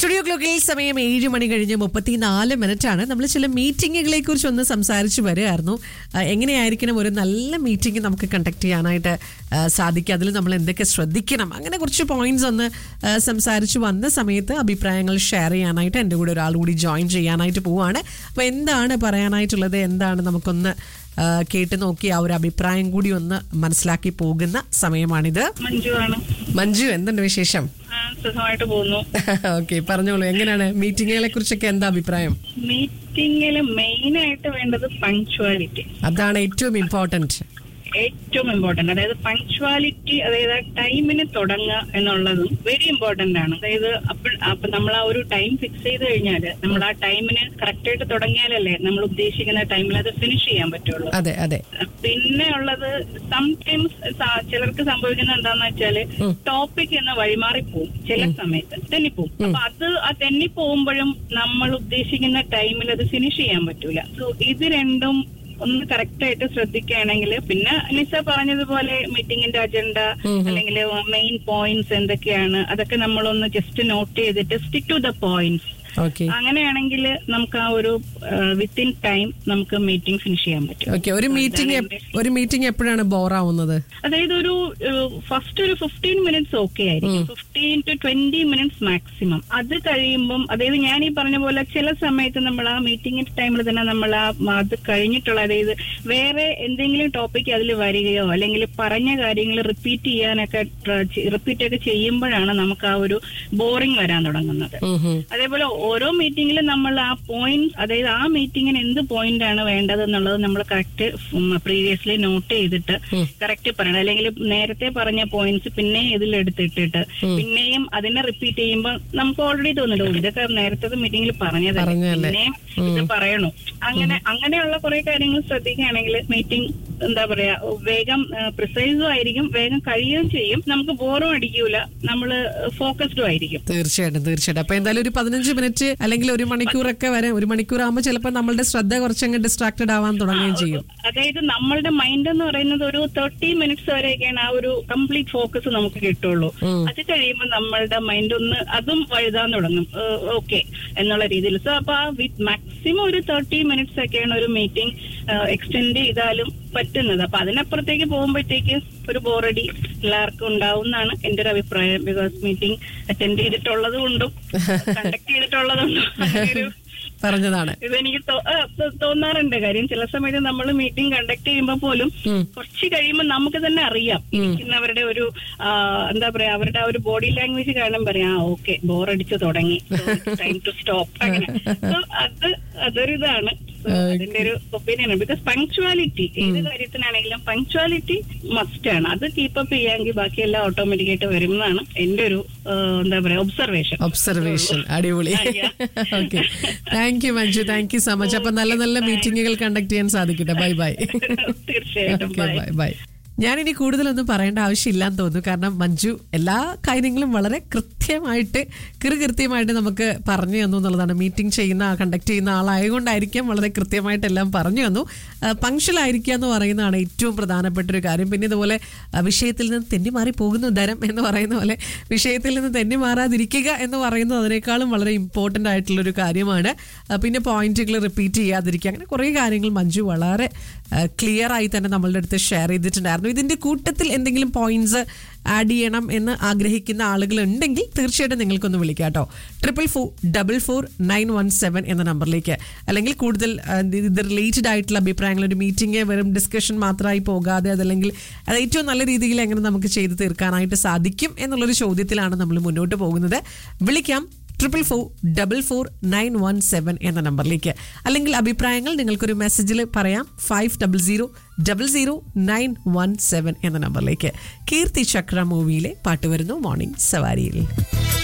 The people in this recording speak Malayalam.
സ്റ്റുഡിയോ ക്ലോക്കിൽ സമയം ഏഴ് മണി കഴിഞ്ഞ് മുപ്പത്തിനാല് മിനിറ്റ് ആണ് നമ്മൾ ചില മീറ്റിങ്ങുകളെ കുറിച്ച് ഒന്ന് സംസാരിച്ച് വരികയായിരുന്നു ആ, എങ്ങനെയായിരിക്കണം ഒരു നല്ല മീറ്റിംഗ് നമുക്ക് കണ്ടക്ട് ചെയ്യാനായിട്ട് ആ, സാധിക്കുക അതിൽ നമ്മൾ എന്തൊക്കെ ശ്രദ്ധിക്കണം അങ്ങനെ കുറച്ച് പോയിന്റ്സ് ഒന്ന് ആ, സംസാരിച്ച് വന്ന സമയത്ത് അഭിപ്രായങ്ങൾ ഷെയർ ചെയ്യാനായിട്ട് എൻ്റെ കൂടെ ഒരാൾ കൂടി ജോയിൻ ചെയ്യാനായിട്ട് പോവാണ് അപ്പോൾ എന്താണ് പറയാനായിട്ടുള്ളത് എന്താണ് നമുക്കൊന്ന് ആ, കേട്ട് നോക്കി ആ ഒരു അഭിപ്രായം കൂടി ഒന്ന് മനസ്സിലാക്കി പോകുന്ന സമയമാണിത് മഞ്ജു ആണ് മഞ്ജു എന്തുണ്ട് വിശേഷം ആ, സുഖമായിട്ട് പോകുന്നു ഓക്കെ പറഞ്ഞോളൂ എങ്ങനെയാണ് മീറ്റിങ്ങുകളെ കുറിച്ചൊക്കെ എന്താ അഭിപ്രായം മീറ്റിംഗിൽ മെയിൻ ആയിട്ട് വേണ്ടത് പങ്ക്ച്വാലിറ്റി അതാണ് ഏറ്റവും ഇമ്പോർട്ടന്റ് ഏറ്റവും ഇമ്പോർട്ടന്റ് അതായത് പങ്ക്ച്വാലിറ്റി അതായത് ടൈമിന് തുടങ്ങുക എന്നുള്ളതും വെരി ഇമ്പോർട്ടന്റ് ആണ് അതായത് അപ്പോൾ അപ്പൊ നമ്മൾ ആ ഒരു ടൈം ഫിക്സ് ചെയ്ത് കഴിഞ്ഞാൽ നമ്മൾ ആ ടൈമിന് കറക്റ്റ് ആയിട്ട് തുടങ്ങിയാലല്ലേ നമ്മൾ ഉദ്ദേശിക്കുന്ന ടൈമിൽ അത് ഫിനിഷ് ചെയ്യാൻ പറ്റുള്ളൂ അതെ അതെ പിന്നെ ഉള്ളത് സംടൈംസ് ചിലർക്ക് സംഭവിക്കുന്നത് എന്താന്ന് വെച്ചാല് ടോപ്പിക് എന്ന് വഴിമാറി പോവും ചില സമയത്ത് തെന്നിപ്പോവും അപ്പൊ അത് ആ തെന്നി പോകുമ്പോഴും നമ്മൾ ഉദ്ദേശിക്കുന്ന ടൈമിൽ അത് ഫിനിഷ് ചെയ്യാൻ പറ്റൂല സോ ഇത് രണ്ടും ഒന്ന് കറക്റ്റ് ആയിട്ട് ശ്രദ്ധിക്കുകയാണെങ്കിൽ പിന്നെ നിസ പറഞ്ഞതുപോലെ മീറ്റിംഗിന്റെ അജണ്ട അല്ലെങ്കിൽ മെയിൻ പോയിന്റ്സ് എന്തൊക്കെയാണ് അതൊക്കെ നമ്മളൊന്ന് ജസ്റ്റ് നോട്ട് ചെയ്തിട്ട് stick to the points okay അങ്ങനെയാണെങ്കിൽ നമുക്ക് ആ ഒരു വിത്തിൻ ടൈം നമുക്ക് മീറ്റിംഗ് ഫിനിഷ് ചെയ്യാൻ പറ്റും ഓക്കെ ഒരു മീറ്റിംഗ് ഒരു മീറ്റിംഗ് എപ്പോഴാണ് ബോറാവുന്നത് അതായത് ഒരു ഫസ്റ്റ് ഒരു ഫിഫ്റ്റീൻ മിനിറ്റ്സ് ഓക്കെ ആയിരിക്കും fifteen to twenty minutes maximum അത് കഴിയുമ്പം അതായത് ഞാൻ ഈ പറഞ്ഞ പോലെ ചില സമയത്ത് നമ്മൾ ആ മീറ്റിംഗിന്റെ ടൈമിൽ തന്നെ നമ്മൾ ആ അത് കഴിഞ്ഞിട്ടുള്ള അതായത് വേറെ എന്തെങ്കിലും ടോപ്പിക് അതിൽ വരികയോ അല്ലെങ്കിൽ പറഞ്ഞ കാര്യങ്ങൾ റിപ്പീറ്റ് ചെയ്യാനൊക്കെ റിപ്പീറ്റ് ഒക്കെ ചെയ്യുമ്പോഴാണ് നമുക്ക് ആ ഒരു ബോറിംഗ് വരാൻ തുടങ്ങുന്നത് ഉം ഹും. അതേപോലെ ഓരോ മീറ്റിംഗിലും നമ്മൾ ആ പോയിന്റ് അതായത് ആ മീറ്റിംഗിന് എന്ത് പോയിന്റ് ആണ് വേണ്ടത് എന്നുള്ളത് നമ്മൾ കറക്റ്റ് പ്രീവിയസ്ലി നോട്ട് ചെയ്തിട്ട് കറക്റ്റ് പറയണം അല്ലെങ്കിൽ നേരത്തെ പറഞ്ഞ പോയിന്റ്സ് പിന്നെ ഇതിൽ എടുത്തിട്ടിട്ട് പിന്നെയും അതിനെ റിപ്പീറ്റ് ചെയ്യുമ്പോൾ നമുക്ക് ഓൾറെഡി തോന്നുന്നു "ഓ, ഇതൊക്കെ നേരത്തെ മീറ്റിംഗിൽ പറഞ്ഞതല്ലേ പറഞ്ഞതല്ലേ? പിന്നെയും ഇത് പറയണു അങ്ങനെ അങ്ങനെയുള്ള കുറെ കാര്യങ്ങൾ ശ്രദ്ധിക്കുകയാണെങ്കിൽ മീറ്റിംഗ് എന്താ പറയാ വേഗം പ്രിസൈസും ആയിരിക്കും വേഗം കഴിയുകയും ചെയ്യും നമുക്ക് ബോറും അടിക്കൂല നമ്മള് ഫോക്കസ്ഡും ആയിരിക്കും തീർച്ചയായിട്ടും തീർച്ചയായിട്ടും അപ്പൊ എന്തായാലും ഒരു പതിനഞ്ച് മിനിറ്റ് അല്ലെങ്കിൽ ഒരു മണിക്കൂറൊക്കെ വരെ ഒരു മണിക്കൂർ ആകുമ്പോൾ ചിലപ്പോൾ നമ്മളുടെ ശ്രദ്ധ കുറച്ചങ്ങ് ഡിസ്ട്രാക്റ്റഡ് ആവാൻ തുടങ്ങുകയും ചെയ്യും അതായത് നമ്മളുടെ മൈൻഡ് എന്ന് പറയുന്നത് ഒരു തേർട്ടി മിനിറ്റ്സ് വരെയൊക്കെയാണ് ആ ഒരു കംപ്ലീറ്റ് ഫോക്കസ് നമുക്ക് കിട്ടുള്ളൂ അത് കഴിയുമ്പോൾ നമ്മളുടെ മൈൻഡ് ഒന്ന് അതും വഴുതാൻ തുടങ്ങും ഓക്കെ എന്നുള്ള രീതിയിൽ സോ അപ്പൊ ആ വിത്ത് മാക്സിമം ഒരു തേർട്ടി മിനിറ്റ്സ് ഒക്കെയാണ് ഒരു മീറ്റിംഗ് എക്സ്റ്റെൻഡ് ചെയ്താലും പറ്റുന്നത് അപ്പൊ അതിനപ്പുറത്തേക്ക് പോകുമ്പോഴത്തേക്ക് ഒരു ബോറടി എല്ലാവർക്കും ഉണ്ടാവും എന്നാണ് എന്റെ ഒരു അഭിപ്രായം ബിക്കോസ് മീറ്റിംഗ് അറ്റൻഡ് ചെയ്തിട്ടുള്ളത് കൊണ്ടും കണ്ടക്ട് ചെയ്തിട്ടുള്ളത് കൊണ്ടും അങ്ങനെ ഒരു പറഞ്ഞതാണ് ഇതെനിക്ക് തോ- ആ, തോ- തോന്നാറുണ്ട് കാര്യം ചില സമയത്ത് നമ്മൾ മീറ്റിംഗ് കണ്ടക്ട് ചെയ്യുമ്പോൾ പോലും കുറച്ച് കഴിയുമ്പോൾ നമുക്ക് തന്നെ അറിയാം ഇരിക്കുന്നവരുടെ ഒരു ആ, എന്താ പറയാ അവരുടെ ആ ഒരു ബോഡി ലാംഗ്വേജ് കാണാൻ പറയാം ഓക്കെ ബോറടിച്ച് തുടങ്ങി ടൈം ടു സ്റ്റോപ്പ് അങ്ങനെ So, അത് അതൊരു ഇതാണ് So, അതിന്റെ ഒരു ഒപ്പീനിയൻ ബിക്കോസ് പങ്ക്ച്വാലിറ്റി ഏത് കാര്യത്തിനാണെങ്കിലും പങ്ക്ച്വാലിറ്റി മസ്റ്റ് ആണ് അത് കീപ്പപ്പ് ചെയ്യാമെങ്കിൽ ബാക്കിയെല്ലാം ഓട്ടോമാറ്റിക് ആയിട്ട് വരും എന്നാണ് എന്റെ ഒരു ആ, എന്താ പറയാ ഒബ്സർവേഷൻ ഒബ്സർവേഷൻ അടിപൊളി ആ, yeah. Okay thank you Manju thank you so much അപ്പൊ നല്ല നല്ല മീറ്റിംഗുകൾ കണ്ടക്ട് ചെയ്യാൻ സാധിക്കട്ടെ ബൈ ബൈ തീർച്ചയായിട്ടും ഓക്കെ ബൈ ബൈ ബൈ ഞാനിനി കൂടുതലൊന്നും പറയേണ്ട ആവശ്യമില്ലാന്ന് തോന്നുന്നു കാരണം മഞ്ജു എല്ലാ കാര്യങ്ങളും വളരെ കൃത്യമായിട്ട് കൃത്യമായിട്ട് നമുക്ക് പറഞ്ഞു തന്നു എന്നുള്ളതാണ് മീറ്റിംഗ് ചെയ്യുന്ന കണ്ടക്ട് ചെയ്യുന്ന ആളായതുകൊണ്ടായിരിക്കാം വളരെ കൃത്യമായിട്ട് എല്ലാം പറഞ്ഞു തന്നു പങ്ക്ച്വലായിരിക്കുക എന്ന് പറയുന്നതാണ് ഏറ്റവും പ്രധാനപ്പെട്ട ഒരു കാര്യം പിന്നെ ഇതുപോലെ ആ, വിഷയത്തിൽ നിന്ന് തെന്നി മാറി പോകുന്ന തരം എന്ന് പറയുന്ന പോലെ വിഷയത്തിൽ നിന്ന് തെന്നി മാറാതിരിക്കുക എന്ന് പറയുന്നത് അതിനേക്കാളും വളരെ ഇമ്പോർട്ടൻ്റ് ആയിട്ടുള്ളൊരു കാര്യമാണ് ആ, പിന്നെ പോയിന്റുകൾ റിപ്പീറ്റ് ചെയ്യാതിരിക്കുക അങ്ങനെ കുറേ കാര്യങ്ങൾ മഞ്ജു വളരെ ക്ലിയർ ആയി തന്നെ നമ്മളുടെ അടുത്ത് ഷെയർ ചെയ്തിട്ടുണ്ടായിരുന്നു ഇതിന്റെ കൂട്ടത്തിൽ എന്തെങ്കിലും പോയിന്റ്സ് ആഡ് ചെയ്യണം എന്ന് ആഗ്രഹിക്കുന്ന ആളുകൾ ഉണ്ടെങ്കിൽ തീർച്ചയായിട്ടും നിങ്ങൾക്കൊന്ന് വിളിക്കാം കേട്ടോ triple four double four nine one seven എന്ന നമ്പറിലേക്ക് അല്ലെങ്കിൽ കൂടുതൽ ആ, ഇത് റിലേറ്റഡ് ആയിട്ടുള്ള അഭിപ്രായങ്ങൾ ഒരു മീറ്റിംഗ് വെറും ഡിസ്കഷൻ മാത്രമായി പോകാതെ അതല്ലെങ്കിൽ അത് ഏറ്റവും നല്ല രീതിയിൽ എങ്ങനെ നമുക്ക് ചെയ്ത് തീർക്കാനായിട്ട് സാധിക്കും എന്നുള്ളൊരു ചോദ്യത്തിലാണ് നമ്മൾ മുന്നോട്ട് പോകുന്നത് വിളിക്കാം triple four double four nine one seven എന്ന നമ്പറിലേക്ക് അല്ലെങ്കിൽ അഭിപ്രായങ്ങൾ നിങ്ങൾക്കൊരു മെസ്സേജിൽ പറയാം five double zero double zero nine one seven എന്ന നമ്പറിലേക്ക് കീർത്തി ചക്ര മൂവിയിലെ പാട്ട് വരുന്നു മോർണിംഗ് സവാരിയിൽ